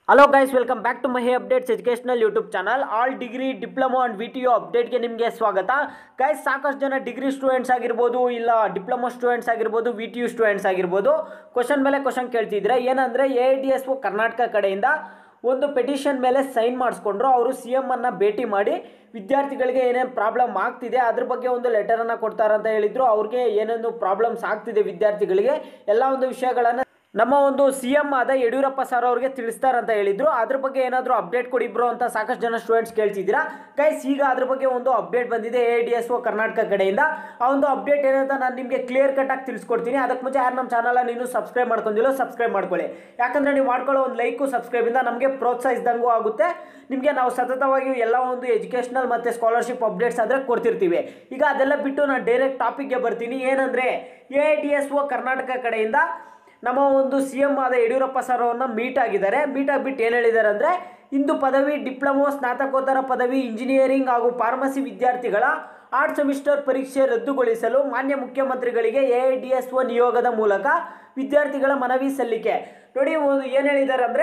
hello guys welcome back to Mahi updates educational YouTube channel all degree diploma and V T U ಅಪ್ಡೇಟ್ಗೆ ನಿಮಗೆ ಸ್ವಾಗತ guys ಸಾಕಷ್ಟು ಜನ degree students ಆಗಿರ್ಬೋದು ಇಲ್ಲ ಡಿಪ್ಲೊಮಾ ಸ್ಟೂಡೆಂಟ್ಸ್ ಆಗಿರ್ಬೋದು ವಿ ಟಿ ಯು ಸ್ಟೂಡೆಂಟ್ಸ್ ಆಗಿರ್ಬೋದು ಕ್ವಶನ್ ಮೇಲೆ ಕ್ವಶನ್ ಕೇಳ್ತಿದ್ರೆ ಏನಂದರೆ A D S O Karnataka ಕಡೆಯಿಂದ ಒಂದು ಪೆಟಿಷನ್ ಮೇಲೆ ಸೈನ್ ಮಾಡಿಸ್ಕೊಂಡ್ರು ಅವರು ಸಿ ಎಮ್ ಅನ್ನ ಭೇಟಿ ಮಾಡಿ ವಿದ್ಯಾರ್ಥಿಗಳಿಗೆ ಏನೇನು ಪ್ರಾಬ್ಲಮ್ ಆಗ್ತಿದೆ ಅದ್ರ ಬಗ್ಗೆ ಒಂದು ಲೆಟರನ್ನು ಕೊಡ್ತಾರಂತ ಹೇಳಿದ್ರು ಅವ್ರಿಗೆ ಏನೇನು ಪ್ರಾಬ್ಲಮ್ಸ್ ಆಗ್ತಿದೆ ವಿದ್ಯಾರ್ಥಿಗಳಿಗೆ ಎಲ್ಲ ಒಂದು ವಿಷಯಗಳನ್ನು ನಮ್ಮ ಒಂದು ಸಿ ಎಂ ಆದ ಯಡಿಯೂರಪ್ಪ ಸರ್ ಅವ್ರಿಗೆ ತಿಳಿಸ್ತಾರಂತ ಹೇಳಿದ್ರು ಅದ್ರ ಬಗ್ಗೆ ಏನಾದರೂ ಅಪ್ಡೇಟ್ ಕೊಡಿ ಬ್ರೋ ಅಂತ ಸಾಕಷ್ಟು ಜನ ಸ್ಟೂಡೆಂಟ್ಸ್ ಕೇಳ್ತಿದ್ದೀರಾ ಗೈಸ್ ಈಗ ಅದ್ರ ಬಗ್ಗೆ ಒಂದು ಅಪ್ಡೇಟ್ ಬಂದಿದೆ A D S O Karnataka ಕಡೆಯಿಂದ ಆ ಒಂದು ಅಪ್ಡೇಟ್ ಏನಂತ ನಾನು ನಿಮಗೆ ಕ್ಲಿಯರ್ ಕಟ್ ಆಗಿ ತಿಳಿಸ್ಕೊಡ್ತೀನಿ ಅದಕ್ಕೆ ಮುಂಚೆ ಯಾರು ನಮ್ಮ ಚಾನಲ್ ನೀನು ಸಬ್ಸ್ಕ್ರೈಬ್ ಮಾಡ್ಕೊಂಡಿಲ್ಲ ಸಬ್ಸ್ಕ್ರೈಬ್ ಮಾಡ್ಕೊಳ್ಳಿ ಯಾಕಂದ್ರೆ ನೀವು ಮಾಡ್ಕೊಳ್ಳೋ ಒಂದು ಲೈಕು ಸಬ್ಸ್ಕ್ರೈಬಿಂದ ನಮಗೆ ಪ್ರೋತ್ಸಾಹಿಸಿದಂಗೂ ಆಗುತ್ತೆ ನಿಮಗೆ ನಾವು ಸತತವಾಗಿ ಎಲ್ಲ ಒಂದು ಎಜುಕೇಷನಲ್ ಮತ್ತು ಸ್ಕಾಲರ್ಶಿಪ್ ಅಪ್ಡೇಟ್ಸ್ ಆದರೆ ಕೊಡ್ತಿರ್ತೀವಿ ಈಗ ಅದೆಲ್ಲ ಬಿಟ್ಟು ನಾನು ಡೈರೆಕ್ಟ್ ಟಾಪಿಕ್ಗೆ ಬರ್ತೀನಿ ಏನಂದರೆ A D S O Karnataka ಕಡೆಯಿಂದ ನಮ್ಮ ಒಂದು ಸಿ ಎಂ ಆದ ಯಡಿಯೂರಪ್ಪ ಸರ್ ಅವ್ರನ್ನ ಮೀಟ್ ಆಗಿದ್ದಾರೆ ಮೀಟ್ ಆಗಿಬಿಟ್ಟು ಏನು ಹೇಳಿದ್ದಾರೆ ಅಂದರೆ ಇಂದು ಪದವಿ ಡಿಪ್ಲೊಮೊ ಸ್ನಾತಕೋತ್ತರ ಪದವಿ ಇಂಜಿನಿಯರಿಂಗ್ ಹಾಗೂ ಫಾರ್ಮಸಿ ವಿದ್ಯಾರ್ಥಿಗಳ ಆರ್ಟ್ ಸೆಮಿಸ್ಟರ್ ಪರೀಕ್ಷೆ ರದ್ದುಗೊಳಿಸಲು ಮಾನ್ಯ ಮುಖ್ಯಮಂತ್ರಿಗಳಿಗೆ ಎ ಡಿ ಎಸ್ ಒ ನಿಯೋಗದ ಮೂಲಕ ವಿದ್ಯಾರ್ಥಿಗಳ ಮನವಿ ಸಲ್ಲಿಕೆ ನೋಡಿ ಒಂದು ಏನು ಹೇಳಿದ್ದಾರೆ ಅಂದರೆ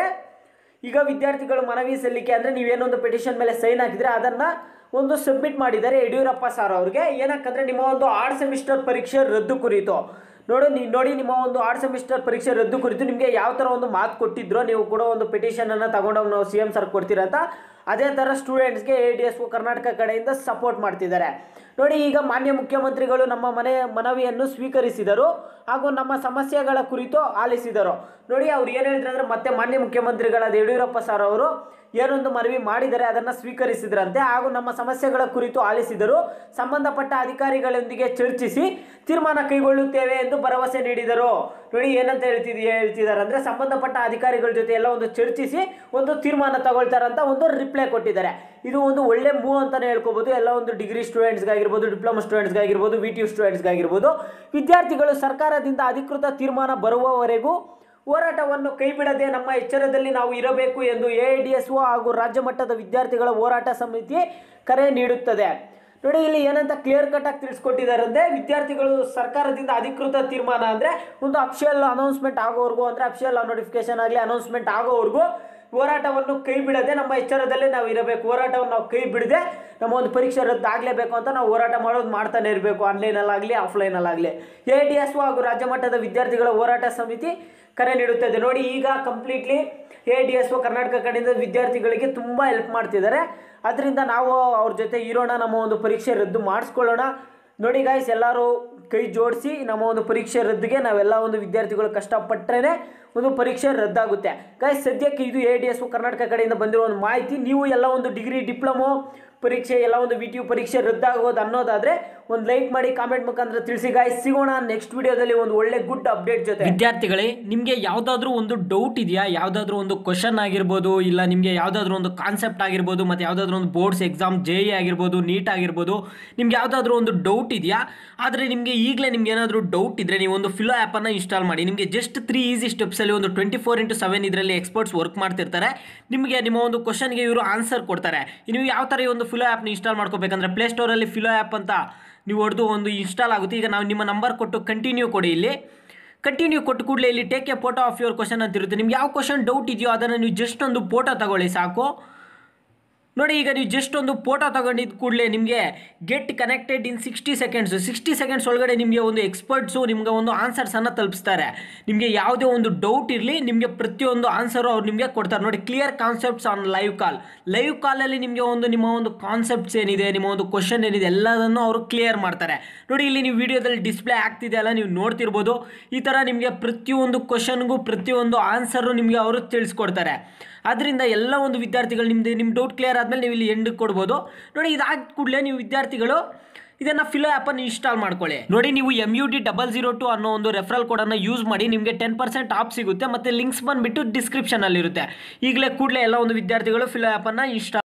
ಈಗ ವಿದ್ಯಾರ್ಥಿಗಳು ಮನವಿ ಸಲ್ಲಿಕೆ ಅಂದರೆ ನೀವೇನೊಂದು ಪೆಟಿಷನ್ ಮೇಲೆ ಸೈನ್ ಹಾಕಿದ್ರೆ ಅದನ್ನು ಒಂದು ಸಬ್ಮಿಟ್ ಮಾಡಿದ್ದಾರೆ ಯಡಿಯೂರಪ್ಪ ಸರ್ ಅವ್ರಿಗೆ ಏನಕ್ಕಂದರೆ ನಿಮ್ಮ ಒಂದು ಆರ್ಟ್ ಸೆಮಿಸ್ಟರ್ ಪರೀಕ್ಷೆ ರದ್ದು ಕುರಿತು ನೋಡು ನೀವು ನೋಡಿ ನಿಮ್ಮ ಒಂದು ಆರ್ಟ್ ಸೆಮಿಸ್ಟರ್ ಪರೀಕ್ಷೆ ರದ್ದು ಕುರಿತು ನಿಮಗೆ ಯಾವ ಥರ ಒಂದು ಮಾತು ಕೊಟ್ಟಿದ್ರೋ ನೀವು ಕೂಡ ಒಂದು ಪಿಟಿಷನನ್ನು ತಗೊಂಡೋಗಿ ನಾವು ಸಿ ಎಮ್ ಸರ್ ಕೊಡ್ತೀರಂತ ಅದೇ ಥರ ಸ್ಟೂಡೆಂಟ್ಸ್ಗೆ A D S O Karnataka ಕಡೆಯಿಂದ ಸಪೋರ್ಟ್ ಮಾಡ್ತಿದ್ದಾರೆ ನೋಡಿ ಈಗ ಮಾನ್ಯ ಮುಖ್ಯಮಂತ್ರಿಗಳು ನಮ್ಮ ಮನೆ ಮನವಿಯನ್ನು ಸ್ವೀಕರಿಸಿದರು ಹಾಗೂ ನಮ್ಮ ಸಮಸ್ಯೆಗಳ ಕುರಿತು ಆಲಿಸಿದರು ನೋಡಿ ಅವ್ರು ಏನು ಹೇಳಿದ್ರು ಅಂದರೆ ಮತ್ತೆ ಮಾನ್ಯ ಮುಖ್ಯಮಂತ್ರಿಗಳಾದ ಯಡಿಯೂರಪ್ಪ ಸರ್ ಅವರು ಏನೊಂದು ಮನವಿ ಮಾಡಿದರೆ ಅದನ್ನು ಸ್ವೀಕರಿಸಿದ್ರಂತೆ ಹಾಗೂ ನಮ್ಮ ಸಮಸ್ಯೆಗಳ ಕುರಿತು ಆಲಿಸಿದರು ಸಂಬಂಧಪಟ್ಟ ಅಧಿಕಾರಿಗಳೊಂದಿಗೆ ಚರ್ಚಿಸಿ ತೀರ್ಮಾನ ಕೈಗೊಳ್ಳುತ್ತೇವೆ ಎಂದು ಭರವಸೆ ನೀಡಿದರು ನೋಡಿ ಏನಂತ ಹೇಳ್ತಿದ್ ಹೇಳ್ತಿದ್ದಾರೆ ಅಂದರೆ ಸಂಬಂಧಪಟ್ಟ ಅಧಿಕಾರಿಗಳ ಜೊತೆ ಎಲ್ಲ ಒಂದು ಚರ್ಚಿಸಿ ಒಂದು ತೀರ್ಮಾನ ತಗೊಳ್ತಾರಂತ ಒಂದು ರಿಪ್ಲೈ ಕೊಟ್ಟಿದ್ದಾರೆ ಇದು ಒಂದು ಒಳ್ಳೆ ಮೂವ್ ಅಂತಲೇ ಹೇಳ್ಕೊಬೋದು ಎಲ್ಲ ಒಂದು ಡಿಗ್ರಿ ಸ್ಟೂಡೆಂಟ್ಸ್ಗಾಗಿರ್ಬೋದು ಡಿಪ್ಲೊಮಾ ಸ್ಟೂಡೆಂಟ್ಸ್ಗಾಗಿರ್ಬೋದು ವಿ ಟಿ ಯು ಸ್ಟೂಡೆಂಟ್ಸ್ಗಾಗಿರ್ಬೋದು ವಿದ್ಯಾರ್ಥಿಗಳು ಸರ್ಕಾರದಿಂದ ಅಧಿಕೃತ ತೀರ್ಮಾನ ಬರುವವರೆಗೂ ಹೋರಾಟವನ್ನು ಕೈಬಿಡದೆ ನಮ್ಮ ಎಚ್ಚರದಲ್ಲಿ ನಾವು ಇರಬೇಕು ಎಂದು ಎ ಡಿ ಎಸ್ ಒ ಹಾಗೂ ರಾಜ್ಯ ಮಟ್ಟದ ವಿದ್ಯಾರ್ಥಿಗಳ ಹೋರಾಟ ಸಮಿತಿ ಕರೆ ನೀಡುತ್ತದೆ ನೋಡಿ ಇಲ್ಲಿ ಏನಂತ ಕ್ಲಿಯರ್ ಕಟ್ ಆಗಿ ತಿಳಿಸ್ಕೊಟ್ಟಿದ್ದಾರೆ ಅಂದರೆ ವಿದ್ಯಾರ್ಥಿಗಳು ಸರ್ಕಾರದಿಂದ ಅಧಿಕೃತ ತೀರ್ಮಾನ ಅಂದರೆ ಒಂದು ಅಫಿಷಿಯಲ್ ಅನೌನ್ಸ್ಮೆಂಟ್ ಆಗೋವರೆಗೂ ಅಂದರೆ ಅಫಿಷಿಯಲ್ ನೋಟಿಫಿಕೇಶನ್ ಆಗಲಿ ಅನೌನ್ಸ್ಮೆಂಟ್ ಆಗೋವರೆಗೂ ಹೋರಾಟವನ್ನು ಕೈ ಬಿಡದೆ ನಮ್ಮ ಎಚ್ಚರದಲ್ಲೇ ನಾವು ಇರಬೇಕು ಹೋರಾಟವನ್ನು ನಾವು ಕೈ ಬಿಡದೆ ನಮ್ಮ ಒಂದು ಪರೀಕ್ಷೆ ರದ್ದು ಆಗಲೇಬೇಕು ಅಂತ ನಾವು ಹೋರಾಟ ಮಾಡೋದು ಮಾಡ್ತಾನೆ ಇರಬೇಕು ಆನ್ಲೈನಲ್ಲಾಗಲಿ ಆಫ್ಲೈನಲ್ಲಾಗಲಿ ಎ ಡಿ ಎಸ್ ಹಾಗೂ ರಾಜ್ಯ ಮಟ್ಟದ ವಿದ್ಯಾರ್ಥಿಗಳ ಹೋರಾಟ ಸಮಿತಿ ಕರೆ ನೀಡುತ್ತದೆ ನೋಡಿ ಈಗ completely A D S O Karnataka ಕಡೆಯಿಂದ ವಿದ್ಯಾರ್ಥಿಗಳಿಗೆ ತುಂಬ ಹೆಲ್ಪ್ ಮಾಡ್ತಿದ್ದಾರೆ ಅದರಿಂದ ನಾವು ಅವ್ರ ಜೊತೆ ಇರೋಣ ನಮ್ಮ ಒಂದು ಪರೀಕ್ಷೆ ರದ್ದು ಮಾಡಿಸ್ಕೊಳ್ಳೋಣ ನೋಡಿ ಗಾಯ್ಸ್ ಎಲ್ಲರೂ ಕೈ ಜೋಡಿಸಿ ನಮ್ಮ ಒಂದು ಪರೀಕ್ಷೆ ರದ್ದಿಗೆ ನಾವೆಲ್ಲ ಒಂದು ವಿದ್ಯಾರ್ಥಿಗಳು ಕಷ್ಟಪಟ್ಟರೆ ಒಂದು ಪರೀಕ್ಷೆ ರದ್ದಾಗುತ್ತೆ ಗಾಯ್ಸ್ ಸದ್ಯಕ್ಕೆ ಇದು ಎ ಡಿ ಎಸ್ ಕರ್ನಾಟಕ ಕಡೆಯಿಂದ ಬಂದಿರೋ ಒಂದು ಮಾಹಿತಿ ನೀವು ಎಲ್ಲ ಒಂದು ಡಿಗ್ರಿ ಡಿಪ್ಲೊಮೊ ಪರೀಕ್ಷೆ ಎಲ್ಲ ಒಂದು ವಿ ಟಿ ಯು ಪರೀಕ್ಷೆ ರದ್ದಾಗೋದು ಅನ್ನೋದಾದರೆ ಒಂದು ಲೈಕ್ ಮಾಡಿ ಕಾಮೆಂಟ್ ಮುಖಾಂತರ ತಿಳಿಸಿ ಗಾಯ್ಸ್ ಸಿಗೋಣ ನೆಕ್ಸ್ಟ್ ವಿಡಿಯೋದಲ್ಲಿ ಒಂದು ಒಳ್ಳೆ ಗುಡ್ ಅಪ್ಡೇಟ್ ಜೊತೆ ವಿದ್ಯಾರ್ಥಿಗಳೇ ನಿಮಗೆ ಯಾವುದಾದ್ರೂ ಒಂದು ಡೌಟ್ ಇದೆಯಾ ಯಾವುದಾದ್ರೂ ಒಂದು ಕ್ವಶನ್ ಆಗಿರ್ಬೋದು ಇಲ್ಲ ನಿಮಗೆ ಯಾವುದಾದ್ರೂ ಒಂದು ಕಾನ್ಸೆಪ್ಟ್ ಆಗಿರ್ಬೋದು ಮತ್ತು ಯಾವುದಾದ್ರೂ ಒಂದು ಬೋರ್ಡ್ಸ್ ಎಕ್ಸಾಮ್ ಜೆ ಇ ಆಗಿರ್ಬೋದು ನೀಟ್ ಆಗಿರ್ಬೋದು ನಿಮ್ಗೆ ಯಾವುದಾದ್ರೂ ಒಂದು ಡೌಟ್ ಇದೆಯಾ ಆದರೆ ನಿಮಗೆ ಈಗಲೇ ನಿಮ್ಗೆ ಏನಾದರೂ ಡೌಟ್ ಇದ್ದರೆ ನೀವು ಒಂದು ಫಿಲೋ ಆ್ಯಪನ್ನು ಇನ್ಸ್ಟಾಲ್ ಮಾಡಿ ನಿಮಗೆ ಜಸ್ಟ್ ತ್ರೀ ಈಸಿ ಸ್ಟೆಪ್ಸಲ್ಲಿ ಒಂದು ಟ್ವೆಂಟಿ ಫೋರ್ ಇಂಟು ಸೆವೆನ್ ಇದರಲ್ಲಿ ಎಕ್ಸ್ಪರ್ಟ್ಸ್ ವರ್ಕ್ ಮಾಡ್ತಿರ್ತಾರೆ ನಿಮಗೆ ನಿಮ್ಮ ಒಂದು ಕ್ವಶನ್ಗೆ ಇವರು ಆನ್ಸರ್ ಕೊಡ್ತಾರೆ ನೀವು ಯಾವ ಥರ ಈ ಒಂದು ಫಿಲೋ ಆ್ಯಪ್ನ ಇನ್ಸ್ಟಾಲ್ ಮಾಡ್ಕೋಬೇಕಂದ್ರೆ ಪ್ಲೇಸ್ಟೋರಲ್ಲಿ ಫಿಲೋ ಆ್ಯಪ್ ಅಂತ ನೀವು ಹೊಡೆದು ಒಂದು ಇನ್ಸ್ಟಾಲ್ ಆಗುತ್ತೆ ಈಗ ನಾವು ನಿಮ್ಮ ನಂಬರ್ ಕೊಟ್ಟು ಕಂಟಿನ್ಯೂ ಕೊಡಿ ಇಲ್ಲಿ ಕಂಟಿನ್ಯೂ ಕೊಟ್ಟು ಕೂಡಲೇ ಇಲ್ಲಿ take a photo of your question ಅಂತ ಇರುತ್ತೆ ನಿಮ್ಗೆ ಯಾವ ಕ್ವಶನ್ ಡೌಟ್ ಇದೆಯೋ ಅದನ್ನು ನೀವು ಜಸ್ಟ್ ಒಂದು ಫೋಟೋ ತಗೊಳ್ಳಿ ಸಾಕು ನೋಡಿ ಈಗ ನೀವು ಜಸ್ಟ್ ಒಂದು ಫೋಟೋ ತಗೊಂಡಿದ್ದ ಕೂಡಲೇ ನಿಮಗೆ get connected in sixty seconds sixty seconds ಒಳಗಡೆ ನಿಮಗೆ ಒಂದು ಎಕ್ಸ್ಪರ್ಟ್ಸು ನಿಮಗೆ ಒಂದು ಆನ್ಸರ್ಸನ್ನು ತಲುಪಿಸ್ತಾರೆ ನಿಮಗೆ ಯಾವುದೇ ಒಂದು ಡೌಟ್ ಇರಲಿ ನಿಮಗೆ ಪ್ರತಿಯೊಂದು ಆನ್ಸರು ಅವ್ರು ನಿಮಗೆ ಕೊಡ್ತಾರೆ ನೋಡಿ clear concepts on live call live ಕಾಲಲ್ಲಿ ನಿಮಗೆ ಒಂದು ನಿಮ್ಮ ಒಂದು ಕಾನ್ಸೆಪ್ಟ್ಸ್ ಏನಿದೆ ನಿಮ್ಮ ಒಂದು ಕ್ವಶನ್ ಏನಿದೆ ಎಲ್ಲದನ್ನು ಅವರು ಕ್ಲಿಯರ್ ಮಾಡ್ತಾರೆ ನೋಡಿ ಇಲ್ಲಿ ನೀವು ವಿಡಿಯೋದಲ್ಲಿ ಡಿಸ್ಪ್ಲೇ ಆಗ್ತಿದೆ ಅಲ್ಲ ನೀವು ನೋಡ್ತಿರ್ಬೋದು ಈ ಥರ ನಿಮಗೆ ಪ್ರತಿಯೊಂದು ಕ್ವಶನ್ಗೂ ಪ್ರತಿಯೊಂದು ಆನ್ಸರು ನಿಮಗೆ ಅವರು ತಿಳಿಸ್ಕೊಡ್ತಾರೆ ಅದರಿಂದ ಎಲ್ಲ ಒಂದು ವಿದ್ಯಾರ್ಥಿಗಳು ನಿಮ್ಮದು ನಿಮ್ಮ ಡೌಟ್ ಕ್ಲಿಯರ್ ಆದಮೇಲೆ ನೀವು ಇಲ್ಲಿ ಎಂಡ್ ಕೊಡ್ಬೋದು ನೋಡಿ ಇದಾದ ಕೂಡಲೇ ನೀವು ವಿದ್ಯಾರ್ಥಿಗಳು ಇದನ್ನು ಫಿಲೋ ಆ್ಯಪನ್ನು ಇನ್ಸ್ಟಾಲ್ ಮಾಡ್ಕೊಳ್ಳಿ ನೋಡಿ ನೀವು M U D double zero two ಅನ್ನೋ ಒಂದು ರೆಫರಲ್ ಕೋಡನ್ನು ಯೂಸ್ ಮಾಡಿ ನಿಮಗೆ ಟೆನ್ ಪರ್ಸೆಂಟ್ ಆಫ್ ಸಿಗುತ್ತೆ ಮತ್ತು ಲಿಂಕ್ಸ್ ಬಂದುಬಿಟ್ಟು ಡಿಸ್ಕ್ರಿಪ್ಷನಲ್ಲಿರುತ್ತೆ ಈಗಲೇ ಕೂಡಲೇ ಎಲ್ಲ ಒಂದು ವಿದ್ಯಾರ್ಥಿಗಳು ಫಿಲೋ ಆ್ಯಪನ್ನು ಇನ್ಸ್ಟಾಲ್